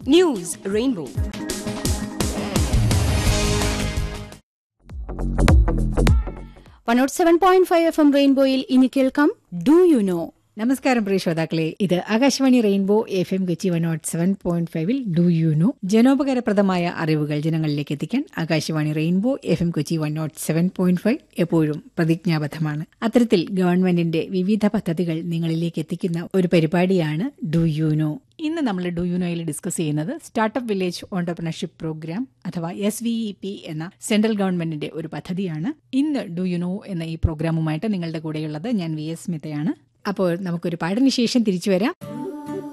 news rainbow one seven point five F M റെയിൻബോയിൽ ഇനി കേൾക്കാം ഡു യു നോ നമസ്കാരം പ്രിയ ശ്രോതാക്കളെ ഇത് Akashvani rainbow F M Kochi one nought seven point ഫൈവിൽ ഡു യു നോ ജനോപകാരപ്രദമായ അറിവുകൾ ജനങ്ങളിലേക്ക് എത്തിക്കാൻ Akashvani rainbow F M Kochi one nought seven point five എപ്പോഴും പ്രതിജ്ഞാബദ്ധമാണ് അത്തരത്തിൽ ഗവൺമെന്റിന്റെ വിവിധ പദ്ധതികൾ നിങ്ങളിലേക്ക് എത്തിക്കുന്ന ഒരു പരിപാടിയാണ് ഡു യു നോ ഇന്ന് നമ്മൾ ഡു യു നോയിൽ ഡിസ്കസ് ചെയ്യുന്നത് സ്റ്റാർട്ടപ്പ് വില്ലേജ് ഓണ്ടർപ്രണർഷിപ്പ് പ്രോഗ്രാം അഥവാ എസ് വി ഇ പി എന്ന സെൻട്രൽ ഗവൺമെന്റിന്റെ ഒരു പദ്ധതിയാണ് ഇന്ന് ഡു യു നോ എന്ന ഈ പ്രോഗ്രാമുമായിട്ട് നിങ്ങളുടെ കൂടെയുള്ളത് ഞാൻ വി എസ് സ്മിതയാണ് അപ്പോൾ നമുക്കൊരു പാടിന് ശേഷം തിരിച്ചു വരാം